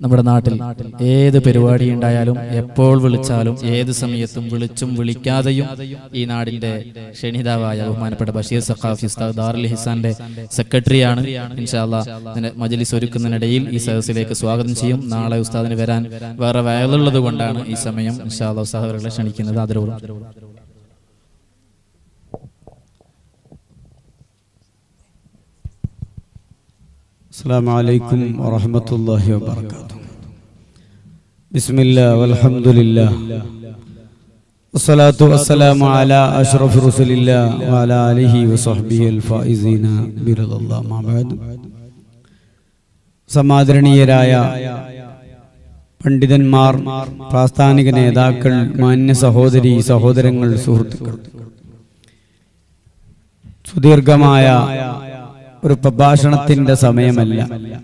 നമ്മുടെ നാട്ടിൽ ഏത് പരിപാടി ഉണ്ടായാലും എപ്പോൾ വിളിച്ചാലും ഏത് സമയത്തും വിളിച്ചും വിളിക്കാതെയും ഈ നാടിന്റെ ക്ഷണിതാവായ ബഹുമാനപ്പെട്ട ബഷീർ സഖാഫി ഉസ്താദ് ദാറുൽ ഹിസാന്റെ സെക്രട്ടറിയാണ് ഇൻഷാല്ല മജലിസ് ഒരുക്കുന്നതിനിടയിൽ ഈ സദസ്സിലേക്ക് സ്വാഗതം ചെയ്യും നാളെ ഉസ്താദിന് വരാൻ വേറെ വയലുള്ളത് കൊണ്ടാണ് ഈ സമയം ഇൻഷാല്ല ഉസ്താദ് അവരെ ക്ഷണിക്കുന്നത് ആദരവും السلام عليكم ورحمة الله وبركاته بسم الله والحمد لله والصلاة والسلام على أشرف رسل الله وعلى آله وصحبه الفائزين برضا الله ما بعد സമാദരണീയരായ പണ്ഡിതന്മാർ പ്രാസ്ഥാനിക നേതാക്കൾ മാന്യ സഹോദരി സഹോദരങ്ങൾ സുഹൃത്തുക്കൾ സുദീർഘമായ ഒരു പ്രഭാഷണത്തിന്റെ സമയമല്ല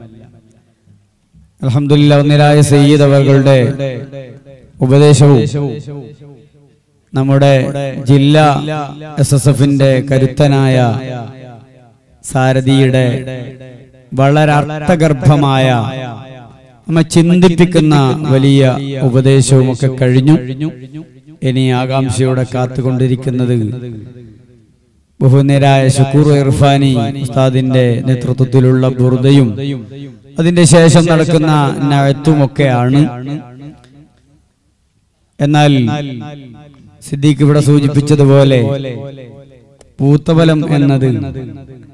അലഹമില്ല ഒന്നിരായ സയ്യിദ് അവர்களுടെ ഉപദേശവും നമ്മുടെ ജില്ലാ എസ് എസ് എഫിന്റെ കരുത്തനായ സാരഥിയുടെ വളരെ അർത്ഥഗർഭമായ നമ്മെ ചിന്തിപ്പിക്കുന്ന വലിയ ഉപദേശവും ഒക്കെ കഴിഞ്ഞു ഇനി ആകാംക്ഷയോടെ കാത്തുകൊണ്ടിരിക്കുന്നത് ബഹുനിരായ ഷക്കൂർ ഇർഫാനി ഉസ്താദിന്റെ നേതൃത്വത്തിലുള്ള ബുർദയും അതിന്റെ ശേഷം നടക്കുന്ന നഴത്തുമൊക്കെയാണ് എന്നാൽ സിദ്ദീഖ് ഇവിടെ സൂചിപ്പിച്ചതുപോലെ പൂത്തബലം എന്നത്